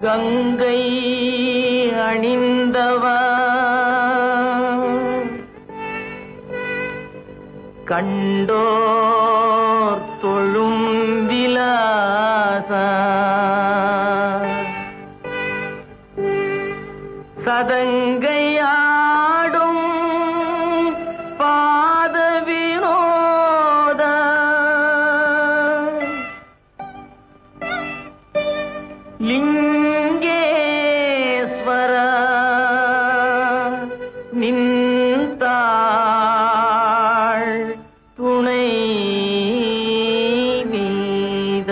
கங்கை அணிந்தவா கண்டோர் தொழும் விலாசா சதங்கையாடும் பாத வினோத லிங்கேஸ்வர நின்றாள் துணை வீத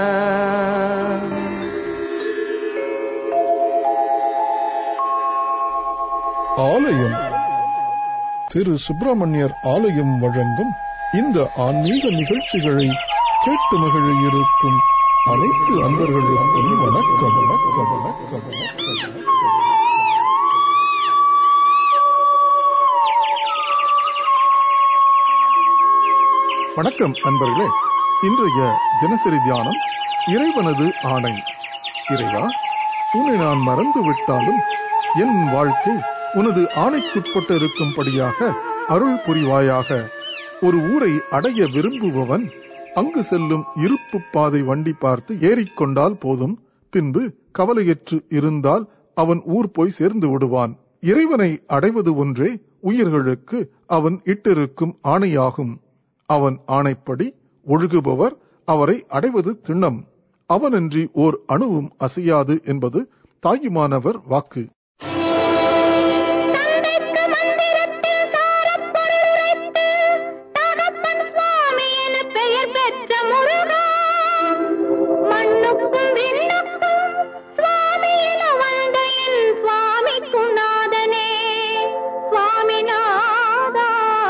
ஆலயம் திரு சுப்பிரமணியர் ஆலயம் வழங்கும் இந்த ஆன்மீக நிகழ்ச்சிகளை கேட்டு மகிழ இருக்கும் அனைத்து அன்பர்களுக்கும் வணக்கம் வணக்கம் வணக்கம் வணக்கம் வணக்கம் அன்பர்களே இன்றைய தினசரி தியானம் இறைவனது ஆணை இறைவா உன்னை நான் மறந்து விட்டாலும் என் வாழ்க்கை உனது ஆணைக்குட்பட்டு இருக்கும்படியாக அருள் புரிவாயாக ஒரு ஊரை அடைய விரும்புபவன் அங்கு செல்லும் இருப்பு பாதை வண்டி பார்த்து ஏறிக்கொண்டால் போதும் பின்பு கவலையற்று இருந்தால் அவன் ஊர் போய் சேர்ந்து விடுவான் இறைவனை அடைவது ஒன்றே உயிர்களுக்கு அவன் இட்டிருக்கும் ஆணையாகும் அவன் ஆணைப்படி ஒழுகுபவர் அவரை அடைவது திண்ணம் அவனன்றி ஓர் அணுவும் அசையாது என்பது தாயுமானவர் வாக்கு தந்தைக்கு மந்திரத்தில் சாரப்பொருள் உரைத்து, தகப்பன் சுவாமி என பெயர் பெற்ற முருகா. மண்ணுக்கும் விண்ணுக்கும் சுவாமி என வந்த என் சுவாமிக்கும் நாதனே, சுவாமிநாதா.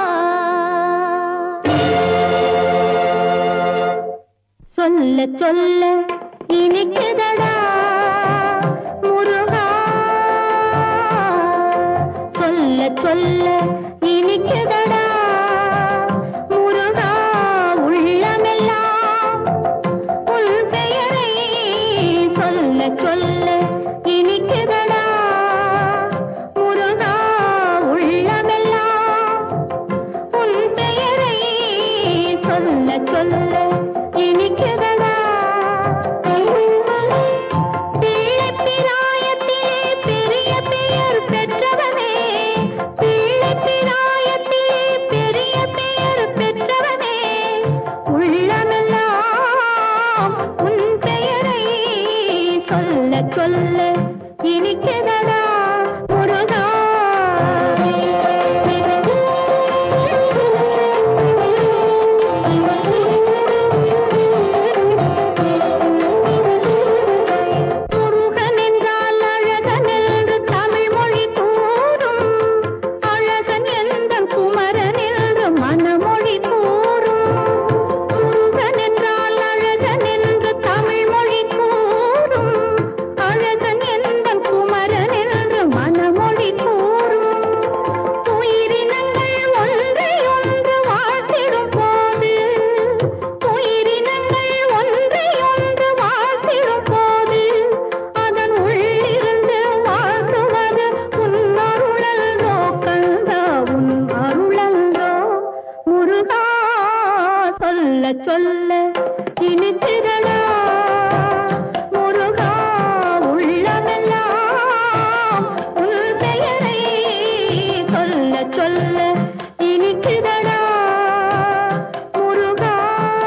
சொல்ல சொல்ல இனிக்குதடா முருகா சொல்ல சொல்ல இனிக்குதடா முருகா உள்ளமெல்லாம் உன் பெயரை சொல்ல சொல்ல இனிக்குதடா முருகா உள்ளமெல்லாம் உன் பெயரை சொல்ல சொல்ல இனிக்குதடா பிள்ளை பிராயத்திலே பெரிய பெயர் பெற்றவனே பிள்ளை பிராயத்திலே பெரிய பெயர் பெற்றவனே உள்ளமெல்லாம் உன் பெயரை சொல்ல சொல்ல இனிக்குதடா முருகா முருகன் என்றால் அழகன் என்று தமிழ் மொழி கூறும் அழகன் எந்தன் குமரன் என்று மனமொழி கூறும் முருகன் என்றால் அழகன் என்று தமிழ் மொழி கூறும் அழகன் எந்தன் குமரன் என்று மனமொழி கூறும் உயிரினங்கள் ஒன்றை ஒன்று வாழ்த்திடும் போது உயிரினங்கள் ஒன்றை ஒன்று வாழ்த்திடும் போது அதன் உள்ளிருந்து வாழ்த்துவது உன் அருளன்றோ கந்தா உன் அருளன்றோ முருகா சொல்ல சொல்ல இனித்திரளா முருகா உள்ளமெல்லாம் உன் பெயரை சொல்ல சொல்ல இனிக்குதடா முருகா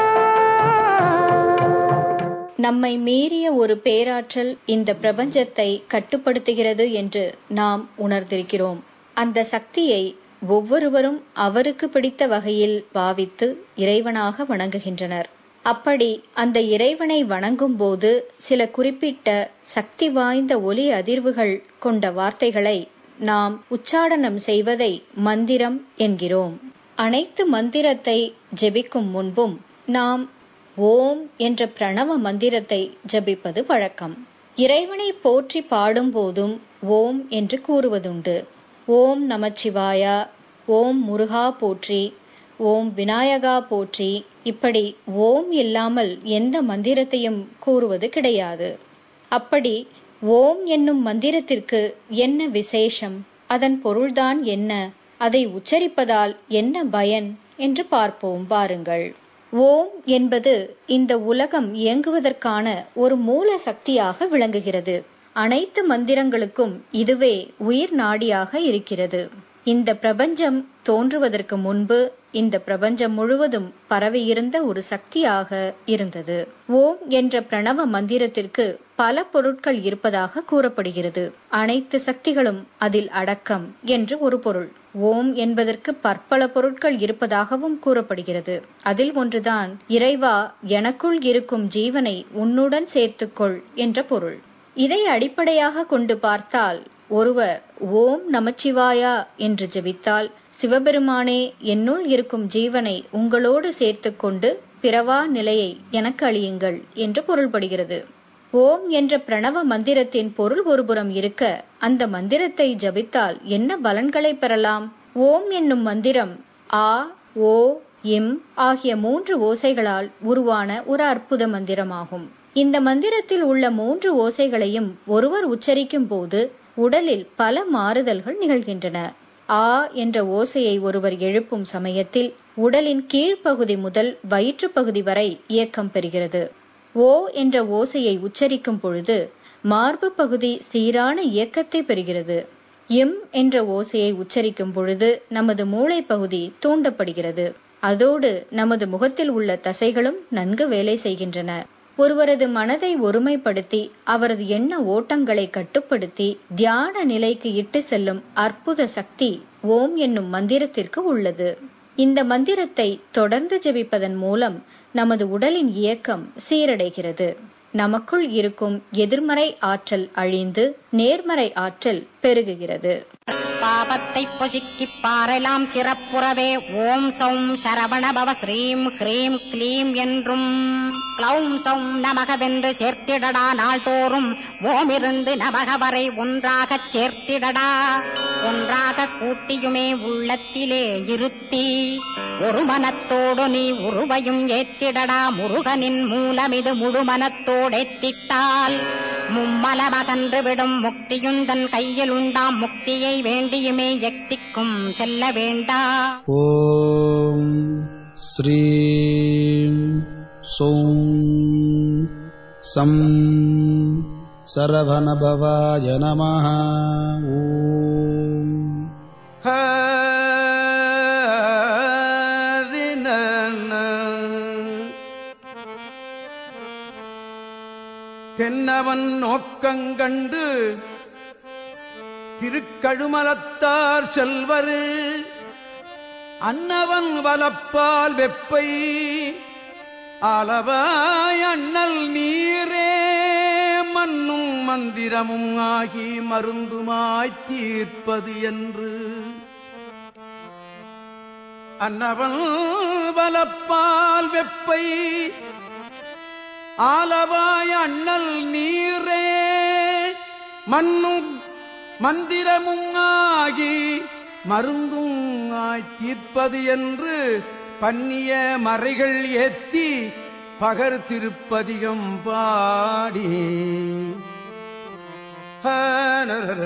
நம்மை மீறிய ஒரு பேராற்றல் இந்த பிரபஞ்சத்தை கட்டுப்படுத்துகிறது என்று நாம் உணர்ந்திருக்கிறோம் அந்த சக்தியை ஒவ்வொருவரும் அவருக்கு பிடித்த வகையில் பாவித்து இறைவனாக வணங்குகின்றனர் அப்படி அந்த இறைவனை வணங்கும் போது சில குறிப்பிட்ட சக்தி வாய்ந்த ஒலி அதிர்வுகள் கொண்ட வார்த்தைகளை நாம் உச்சாடனம் செய்வதை மந்திரம் என்கிறோம் அனைத்து மந்திரத்தை ஜெபிக்கும் முன்பும் நாம் ஓம் என்ற பிரணவ மந்திரத்தை ஜபிப்பது வழக்கம் இறைவனை போற்றி பாடும்போதும் ஓம் என்று கூறுவதுண்டு ஓம் நமச்சிவாயா ஓம் முருகா போற்றி ஓம் விநாயகா போற்றி இப்படி ஓம் இல்லாமல் எந்த மந்திரத்தையும் கூறுவது கிடையாது அப்படி ஓம் என்னும் மந்திரத்திற்கு என்ன விசேஷம் அதன் பொருள்தான் என்ன அதை உச்சரிப்பதால் என்ன பயன் என்று பார்ப்போம் வாருங்கள் ஓம் என்பது இந்த உலகம் இயங்குவதற்கான ஒரு மூல சக்தியாக விளங்குகிறது அனைத்து மந்திரங்களுக்கும் இதுவே உயிர் நாடியாக இருக்கிறது இந்த பிரபஞ்சம் தோன்றுவதற்கு முன்பு இந்த பிரபஞ்சம் முழுவதும் பரவியிருந்த ஒரு சக்தியாக இருந்தது ஓம் என்ற பிரணவ மந்திரத்திற்கு பல பொருட்கள் இருப்பதாக கூறப்படுகிறது அனைத்து சக்திகளும் அதில் அடக்கம் என்று ஒரு பொருள் ஓம் என்பதற்கு பற்பல பொருட்கள் இருப்பதாகவும் கூறப்படுகிறது அதில் ஒன்றுதான் இறைவா எனக்குள் இருக்கும் ஜீவனை உன்னுடன் சேர்த்துக்கொள் என்ற பொருள் இதை அடிப்படையாக கொண்டு பார்த்தால் ஒருவர் ஓம் நமச்சிவாயா என்று ஜெபித்தால் சிவபெருமானே என்னுள் இருக்கும் ஜீவனை உங்களோடு சேர்த்துக்கொண்டு பிறவா நிலையை எனக்கு அழியுங்கள் என்று பொருள்படுகிறது ஓம் என்ற பிரணவ மந்திரத்தின் பொருள் ஒருபுறம் இருக்க அந்த மந்திரத்தை ஜபித்தால் என்ன பலன்களை பெறலாம் ஓம் என்னும் மந்திரம் ஆ ஓ இம் ஆகிய மூன்று ஓசைகளால் உருவான ஒரு அற்புத மந்திரமாகும் இந்த மந்திரத்தில் உள்ள மூன்று ஓசைகளையும் ஒருவர் உச்சரிக்கும் போது உடலில் பல மாறுதல்கள் நிகழ்கின்றன ஆ என்ற ஓசையை ஒருவர் எழுப்பும் சமயத்தில் உடலின் கீழ்ப்பகுதி முதல் வயிற்று பகுதி வரை இயக்கம் பெறுகிறது ஓ என்ற ஓசையை உச்சரிக்கும் பொழுது மார்பு பகுதி சீரான இயக்கத்தை பெறுகிறது எம் என்ற ஓசையை உச்சரிக்கும் பொழுது நமது மூளை பகுதி தூண்டப்படுகிறது அதோடு நமது முகத்தில் உள்ள தசைகளும் நன்கு வேலை செய்கின்றன ஒருவரது மனதை ஒருமைப்படுத்தி அவரது எண்ண ஓட்டங்களை கட்டுப்படுத்தி தியான நிலைக்கு இட்டு செல்லும் அற்புத சக்தி ஓம் என்னும் மந்திரத்திற்கு உள்ளது இந்த மந்திரத்தை தொடர்ந்து ஜெபிப்பதன் மூலம் நமது உடலின் இயக்கம் சீரடைகிறது நமக்குள் இருக்கும் எதிர்மறை ஆற்றல் அழிந்து நேர்மறை ஆற்றல் பெருகுகிறது பாபத்தை பொசுக்கிப் பாரெலாம் சிறப்புறவே ஓம் சௌம் சரவணபவ ஸ்ரீம் ஹ்ரீம் க்ளீம் என்றும் க்ளௌம் சௌம் நமகவென்று சேர்த்திடடா நாள்தோறும் ஓமிருந்து நமக வரை ஒன்றாகச் சேர்த்திடடா ஒன்றாக கூட்டியுமே உள்ளத்திலே இருத்தி ஒரு மனத்தோடு நீ உருவையும் ஏத்திடடா முருகனின் மூலமிது முழு மனத்தோடேத்திட்டால் மும்மலமகன்று விடும் முக்தியுந்தன் கையில் உண்டாம் முக்தியை வேண்டியுமே எக்திக்கும் செல்ல வேண்டா ॐ श्रीं सौं सं सरवणभवाय नमः ॐ தென்னவன் நோக்கங்கண்டு திருக்கழுமலத்தார் செல்வரு அன்னவன் வலப்பால் வெப்பை அளவாய் அண்ணல் நீரே மண்ணும் மந்திரமும் ஆகி மருந்துமாய்த் தீர்ப்பது என்று அன்னவன் வலப்பால் வெப்பை ஆலவாய் அண்ணல் நீரே மண்ணும் மந்திரமும் ஆகி மருந்தும் ஆய் தீர்ப்பது என்று பன்னிய மறைகள் ஏத்தி பகர் திருப்பதிகம் பாடி ஹனரர,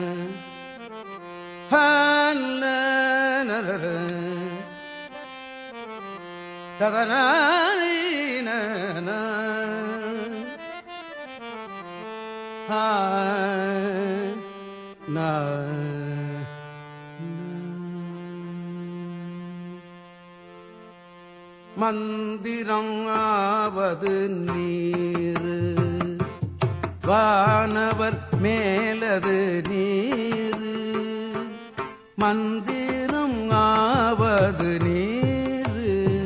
ஹனரர, ததனாயினன. ஆ, நா, மந்திரம் ஆவது நீர் வானவர் மேலது நீர் மந்திரம் ஆவது நீர்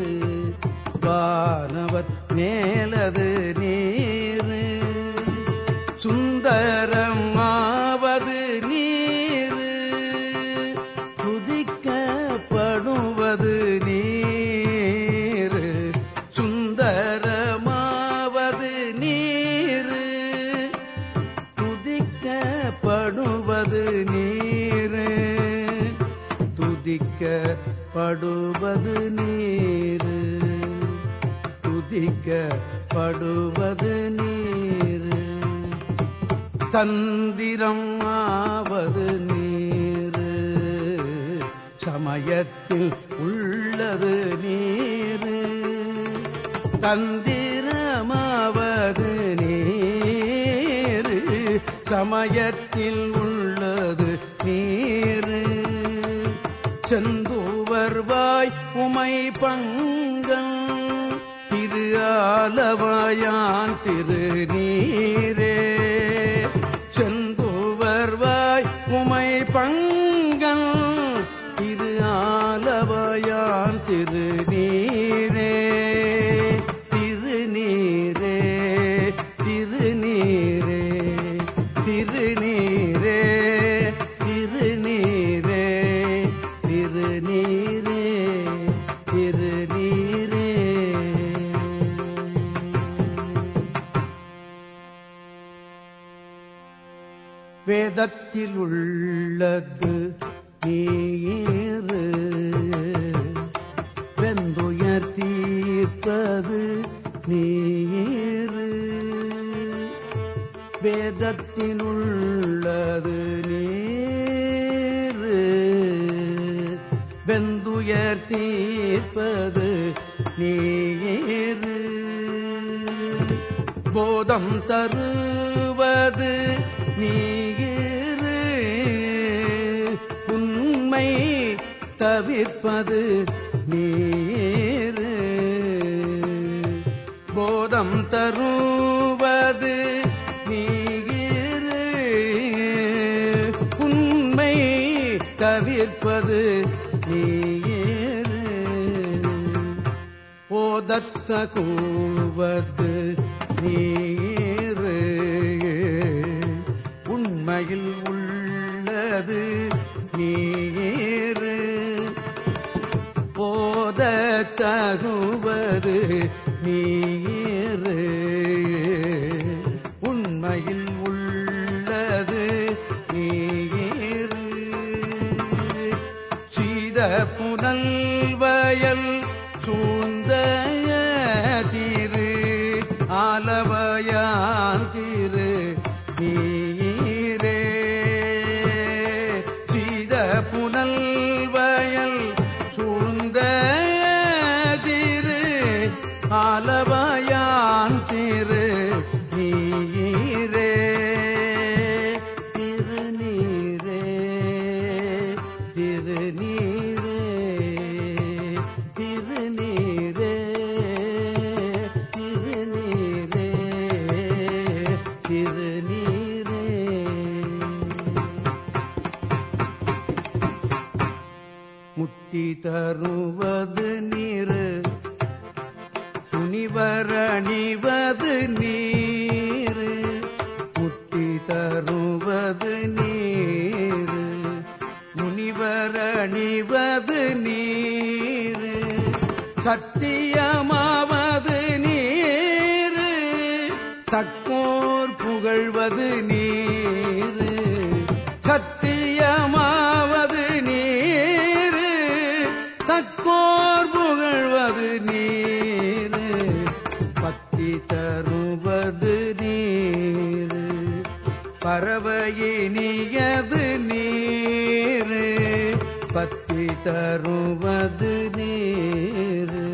வானவர் மேலது நீர் சுந்தரம் ஆவது நீர் துதிக்கப்படுவது நீர் சுந்தரமாவது நீர் துதிக்கப்படுவது நீர் துதிக்கப்படுவது நீர் துதிக்கப்படுவது நீர் தந்திரம் ஆவது நீரு சமயத்தில் உள்ளது நீரு தந்திரமாவது நீரு சமயத்தில் உள்ளது நீரு செந்தூவர்வாய் உமை பங்கன் திரு ஆலவாயான் திரு நீரே செந்தூவர்வாய் உமை பங்கன் திரு ஆலவாயான் திரு நீரே திருநீரே திருநீரே திருநீரே திருநீரே திருநீரே திருநீரே வேதத்தில் உள்ளது நீரு வெந்துயர் தீர்ப்பது நீரு வேதத்தில் உள்ளது நீரு வெந்துயர் தீர்ப்பது நீரு போதம் தருவது நீரு உண்மை தவிர்ப்பது நீரு போதம் தருவது நீரு உண்மை தவிர்ப்பது நீரு ஓதத்த கூவது நீரு உண்மையில் உள்ளது நீரு போத தகுவது நீரு உண்மையில் உள்ளது நீரு சீத புனல் வயல் சூழ்ந்த திரு ஆலவயான் திரு நீரே சீத புனல் வயல் சூழ்ந்த திரு ஆலவயான் திரு நீரே திருநீரே திருநீரே திருநீரே திருநீரே திருநீரே முத்தி தருவது நீரு துணிவரணிவது நீரு முத்தி தருவது நீரு முனிவரணிவது நீரு சத்தியமாவது நீரு தக்கோர் புகழ்வது நீரு சத்தியமாவது நீரு தக்கோர் புகழ்வது நீரு பத்தி தருவது நீரு பறவையினியது நீரு பத்தி தருவது நீரு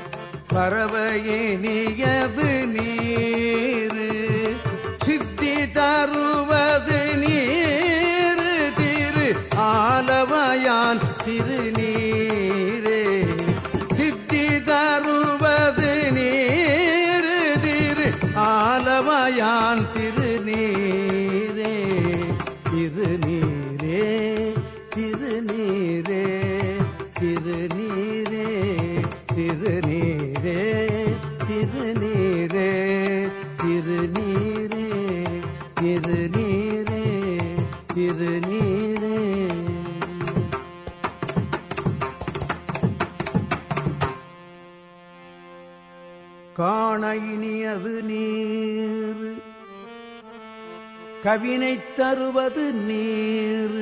பறவையினியது நீரு சித்தி தருவது நீரு திரு ஆலவயான் திருநீரே சித்தி தருவது நீரு திரு ஆலவயான் திருநீரே திருநீரே திருநீரே திருநீரே திருநீரே திருநீரே திருநீரே திருநீரே திருநீரே காண இனியது நீர் கவினை தருவது நீர்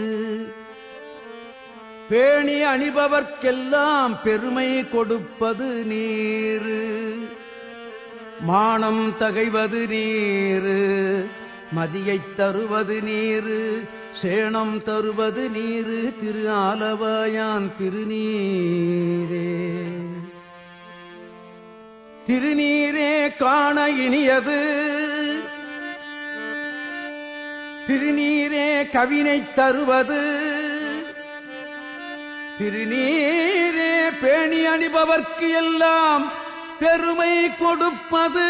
பேணி அணிபவர்க்கெல்லாம் பெருமை கொடுப்பது நீர் மானம் தகைவது நீர் மதியைத் தருவது நீரு சேணம் தருவது நீரு திரு ஆலவாயான் திருநீரே திருநீரே காண இனியது திருநீரே கவினைத் தருவது திருநீரே பேணி அணிபவர்க்கு எல்லாம் பெருமை கொடுப்பது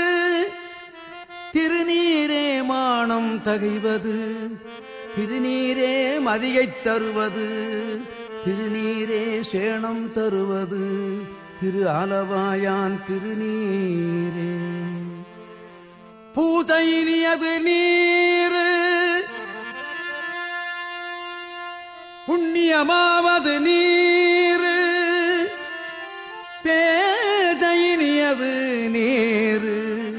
திருநீரே மானம் தகைவது திருநீரே மதியைத் தருவது திருநீரே சேணம் தருவது திரு ஆலவாயான் திருநீரே பூதையினியது நீரு புண்ணியமாவது நீரு பேதையினியது நீரு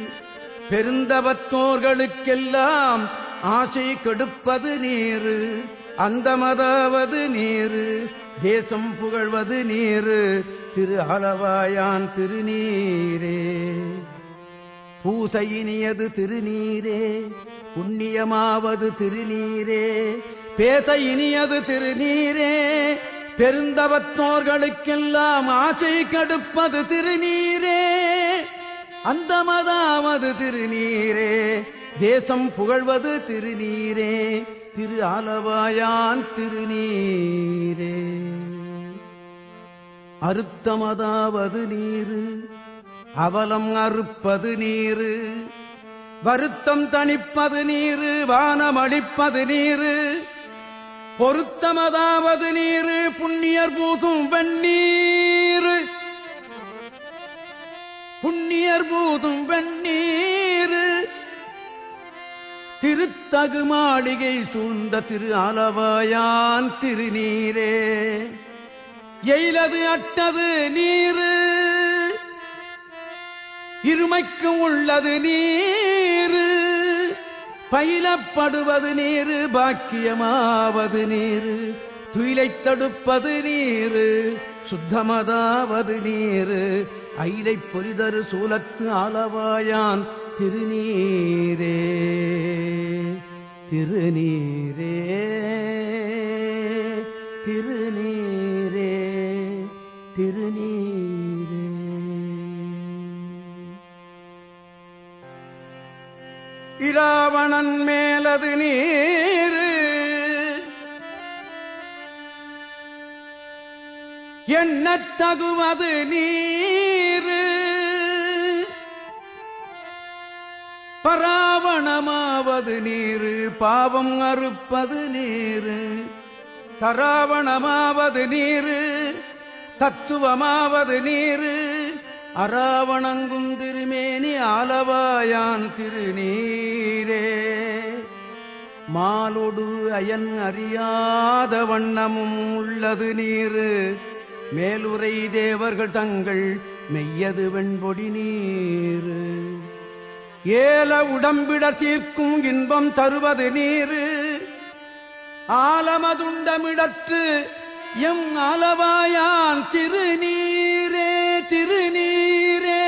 பெருந்தவத்தோர்களுக்கெல்லாம் ஆசை கெடுப்பது நீரு அந்தமதாவது நீரு தேசம் புகழ்வது நீரு திரு அளவாயான் திருநீரே பூசையினியது திருநீரே புண்ணியமாவது திருநீரே பேச இனியது திருநீரே பெருந்தவத்தோர்களுக்கெல்லாம் ஆசை கடுப்பது திருநீரே அந்தமதாவது திருநீரே தேசம் புகழ்வது திருநீரே திரு ஆலவாயான் திருநீரே அறுத்தமதாவது நீரு அவலம் அறுப்பது நீரு வருத்தம் தணிப்பது நீரு வானமளிப்பது நீரு பொருத்தமதாவது நீரு புண்ணியர் பூதும் வெண்ணீர் புண்ணியர் பூதும் வெண்ணீர் திருத்தகு மாளிகை சூழ்ந்த திரு ஆலவாயான் திருநீரே எயிலது அட்டது நீரு இருமைக்கும் உள்ளது நீரு பயிலப்படுவது நீரு பாக்கியமாவது நீரு துயிலைத் தடுப்பது நீரு சுத்தமதாவது நீரு ஐலை பொலிதரு சூலத்து ஆலவாயான் திருநீரே திருநீரே திருநீரே திருநீரே இராவணன் மேலது நீரு எண்ணத் தகுவது நீரு பராவணமாவது நீரு பாவம் அறுப்பது நீரு தராவணமாவது நீரு தத்துவமாவது நீரு அராவணங்கும் திருமேனி ஆலவாயான் திருநீரே மாலொடு அயன் அறியாத வண்ணமும் உள்ளது நீரு மேலுரை தேவர்கள் தங்கள் மெய்யது வெண்பொடி நீரு ஏல உடம்பிட தீர்க்கும் இன்பம் தருவது நீரு ஆலமதுண்டமிடற்று எம் ஆலவாயான் திருநீரே திருநீரே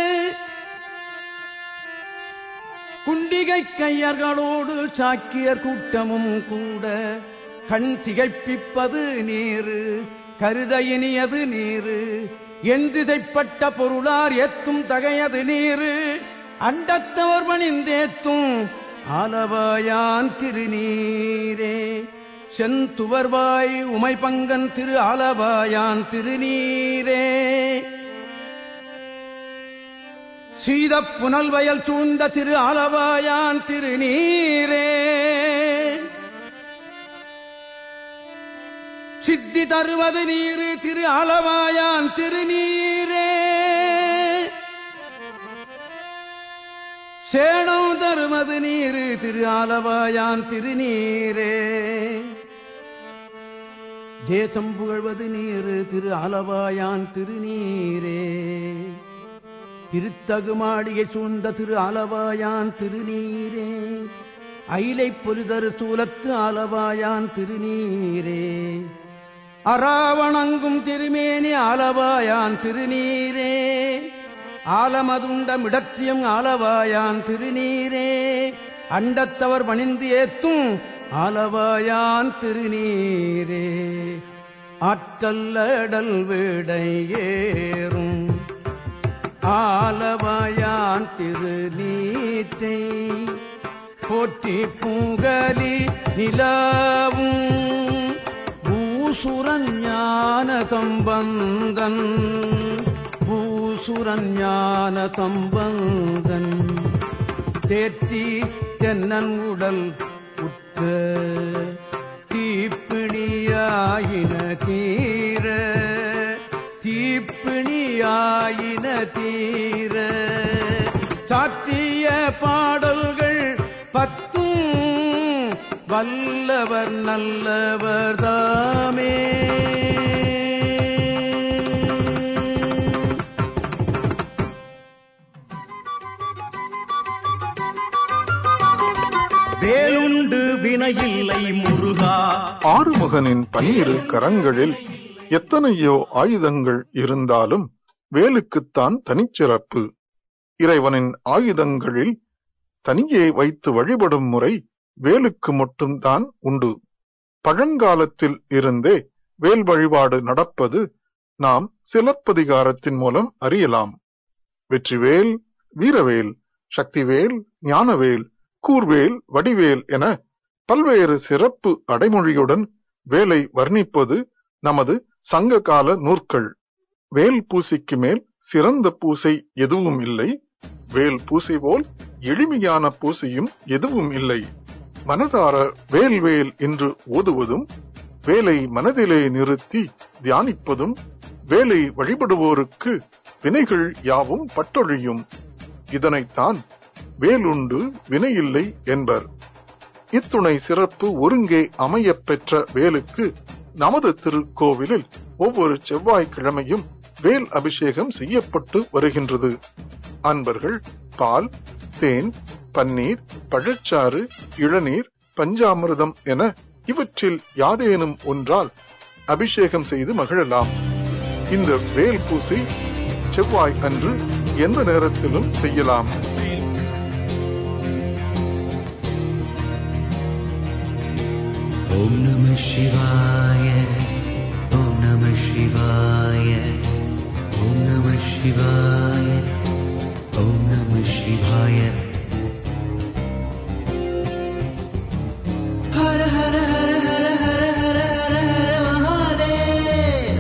குண்டிகை கையர்களோடு சாக்கியர் கூட்டமும் கூட கண் திகைப்பிப்பது நீரு கருத இனியது நீரு என்றிதைப்பட்ட பொருளார் ஏத்தும் தகையது நீரு அண்டத்தவர் பணிந்தேத்தும் ஆலவாயான் திருநீரே செந்துவர்வாய் உமைபங்கன் திரு ஆலவாயான் திருநீரே சீதப் புனல் வயல் சூழ்ந்த திரு ஆலவாயான் திருநீரே சித்தி தருவது நீரு திரு ஆலவாயான் திருநீரே சேணம் தருவது நீரு திரு ஆலவாயான் திருநீரே தேசம் புகழ்வது நீரு திரு ஆலவாயான் திருநீரே திருத்தகு மாடியை சூழ்ந்த திரு ஆலவாயான் திருநீரே அயிலை பொலிதரு சூலத்து ஆலவாயான் திருநீரே அராவணங்கும் திருமேனி ஆலவாயான் திருநீரே ஆலமதுண்ட மிடத்தியம் ஆலவாயான் திருநீரே அண்டத்தவர் பணிந்து ஏத்தும் ஆலவாயான் திருநீரே ஆற்றல்லடல் விடையேறும் ஆலவாயான் திருநீற்றை போற்றி பூங்கலி நிலாவும் பூசுரஞான கம்பந்தன் பூசுரஞான கம்பந்தன் தேற்றி தென்னன் உடல் உற்ற தீப்பிணியாயின தீர தீப்பிணியாயின தீர சாற்றிய பாடல்கள் பத்தும் வல்லவர் நல்லவர் தாமே வேலுண்டு வினையில்லை முருகா ஆறுமுகனின் பன்னிரு கரங்களில் எத்தனையோ ஆயுதங்கள் இருந்தாலும் வேலுக்குத்தான் தனிச்சிறப்பு இறைவனின் ஆயுதங்களில் தனியே வைத்து வழிபடும் முறை வேலுக்கு மட்டும்தான் உண்டு பழங்காலத்தில் இருந்தே வேல் வழிபாடு நடப்பது நாம் சிலப்பதிகாரத்தின் மூலம் அறியலாம் வெற்றிவேல் வீரவேல் சக்திவேல் ஞானவேல் கூர்வேல் வடிவேல் என பல்வேறு சிறப்பு அடைமொழியுடன் வேலை வர்ணிப்பது நமது சங்ககால நூற்கள் வேல் பூசைக்கு மேல் சிறந்த பூசை எதுவும் இல்லை வேல் பூசை போல் எளிமையான பூசையும் எதுவும் இல்லை மனதார வேல் வேல் என்று ஓதுவதும் வேலை மனதிலே நிறுத்தி தியானிப்பதும் வேலை வழிபடுவோருக்கு வினைகள் யாவும் பட்டொழியும் இதனைத்தான் வேலுண்டு வினையில்லை என்பர் இத்துணை சிறப்பு ஒருங்கே அமையப் பெற்ற வேலுக்கு நமது திருக்கோவிலில் ஒவ்வொரு செவ்வாய்க்கிழமையும் வேல் அபிஷேகம் செய்யப்பட்டு வருகின்றது அன்பர்கள் பால் தேன் பன்னீர் பழச்சாறு இளநீர் பஞ்சாமிர்தம் என இவற்றில் யாதேனும் ஒன்றால் அபிஷேகம் செய்து மகிழலாம் இந்த வேல் பூசை செவ்வாய் அன்று எந்த நேரத்திலும் செய்யலாம் ॐ नमः शिवाय ॐ नमः शिवाय ॐ नमः शिवाय ॐ नमः शिवाय हर हर हर हर हर हर हर हर महादेव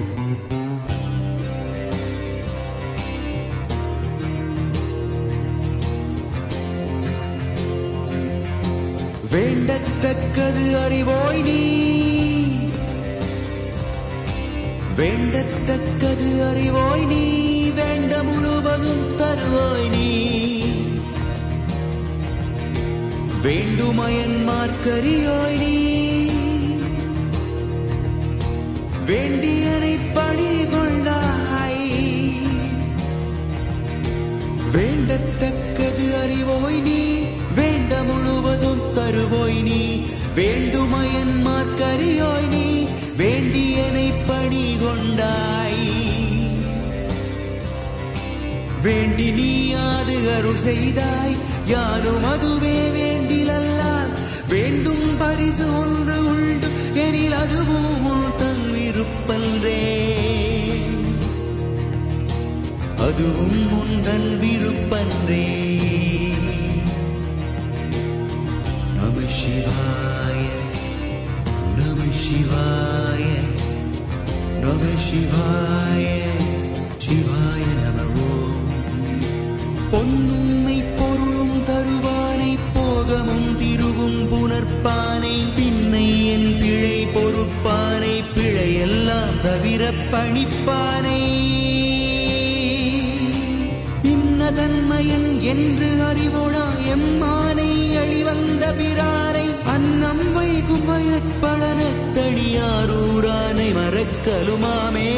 வேண்டத்தக்கது அறிவோய் நீ வேண்டத்தக்கது அறிவோய் நீ வேண்ட முழுவதும் தருவோய் நீ வேண்டுமயன்மார்க்கரியோய் நீ வேண்டியனை பணி கொண்டாய் வேண்டத்தக்கது அறிவோய் நீ வேண்ட முழுவதும் தருவோய் நீ வேண்டுமயன்மார்க்கரியோய் நீ வேண்டியனை பணி கொண்டாய் வேண்டி நீ யாது அருள் செய்தாய் யாரும் அதுவே வேண்டிலல்லால் வேண்டும் பரிசு ஒன்று உண்டு எனில் அதுவும் உன் தன் விருப்பன்றே அதுவும் முந்தன் விருப்பன்றே நம சிவாய நம சிவாய நம சிவாய சிவாய நம ஓம் பொன்னும்மை பொருளும் தருவானை போகமும் திருவும் புணர்ப்பானை பின்னை என் பிழை பொறுப்பானை பிழையெல்லாம் தவிர பணிப்பானை இன்னதன்மயன் என்று அறிவோடா எம்மானை அழிவந்த பிரானை அன்னம் வைகும் பயற்பலனத்தடியாரூரானை மறக்கலுமாமே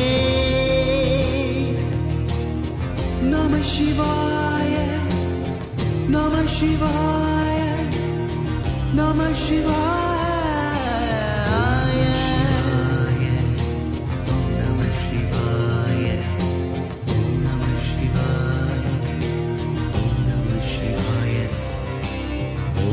நம சிவாய நம சிவாய நம சிவாய ஓம் நம சிவாய ஓம் நம சிவாய ஓம் நம சிவாய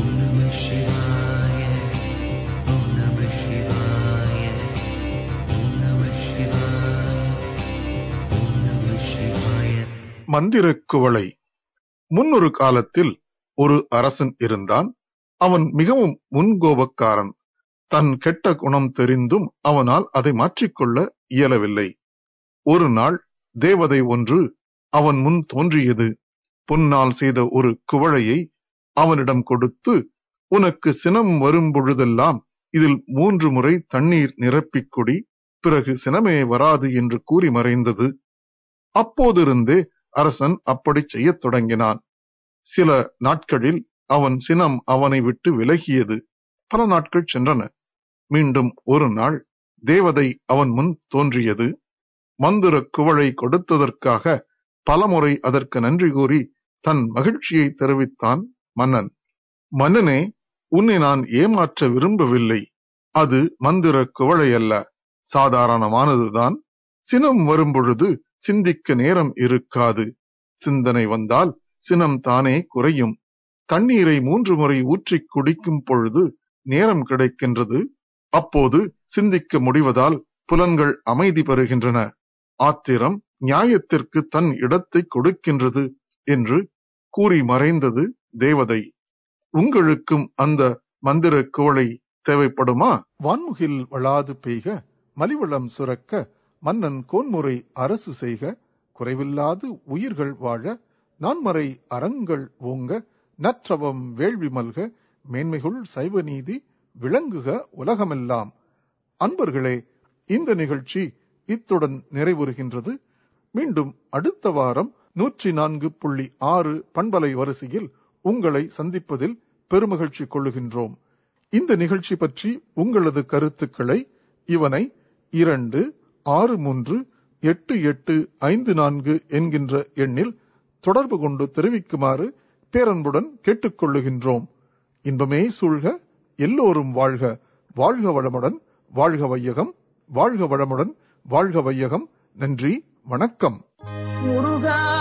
மந்திரக் குவளை முன்னொரு காலத்தில் ஒரு அரசன் இருந்தான் அவன் மிகவும் முன்கோபக்காரன் தன் கெட்ட குணம் தெரிந்தும் அவனால் அதை மாற்றிக்கொள்ள இயலவில்லை ஒரு நாள் தேவதை ஒன்று அவன் முன் தோன்றியது பொன்னால் செய்த ஒரு குவளையை அவனிடம் கொடுத்து உனக்கு சினம் வரும் பொழுதெல்லாம் இதில் மூன்று முறை தண்ணீர் நிரப்பிக் குடி பிறகு சினமே வராது என்று கூறி மறைந்தது அப்போதிருந்தே அரசன் அப்படி செய்யத் தொடங்கினான் சில நாட்களில் அவன் சினம் அவனை விட்டு விலகியது பல நாட்கள் சென்றன மீண்டும் ஒரு நாள் தேவதை அவன் முன் தோன்றியது மந்திர குவளை கொடுத்ததற்காக பலமுறை அதற்கு நன்றி கூறி தன் மகிழ்ச்சியை தெரிவித்தான் மன்னன் மன்னனே உன்னை நான் ஏமாற்ற விரும்பவில்லை அது மந்திர குவளை அல்ல சாதாரணமானதுதான் சினம் வரும்பொழுது சிந்திக்க நேரம் இருக்காது சிந்தனை வந்தால் சினம் தானே குறையும் தண்ணீரை மூன்று முறை ஊற்றிக் குடிக்கும் பொழுது நேரம் கிடைக்கின்றது அப்போது சிந்திக்க முடிவதால் புலன்கள் அமைதி பெறுகின்றன ஆத்திரம் நியாயத்திற்கு தன் இடத்தை கொடுக்கின்றது என்று கூறி மறைந்தது தேவதை உங்களுக்கும் அந்த மந்திர குவளை தேவைப்படுமா வான்முகில் வளாது பெய்க மலிவளம் சுரக்க மன்னன் கோன்முறை அரசு செய்க குறைவில்லாது உயிர்கள் வாழ நான்மறை அறங்கள் ஓங்க நற்றவம் வேள்வி மல்க மேன்மைகுள் சைவ நீதி விளங்குக உலகமெல்லாம் அன்பர்களே இந்த நிகழ்ச்சி இத்துடன் நிறைவுறுகின்றது மீண்டும் அடுத்த வாரம் நூற்றி நான்கு புள்ளி ஆறு பண்பலை வரிசையில் உங்களை சந்திப்பதில் பெருமகிழ்ச்சி கொள்ளுகின்றோம் இந்த நிகழ்ச்சி பற்றி உங்களது கருத்துக்களை இவனை இரண்டு ஆறு மூன்று எட்டு எட்டு ஐந்து நான்கு என்கின்ற எண்ணில் தொடர்பு கொண்டு தெரிவிக்குமாறு பேரன்புடன் கேட்டுக்கொள்ளுகின்றோம் இன்பமே சூழ்க எல்லோரும் வாழ்க வாழ்க வளமுடன் வாழ்க வையகம் வாழ்க வளமுடன் வாழ்க வையகம் நன்றி வணக்கம் முருகா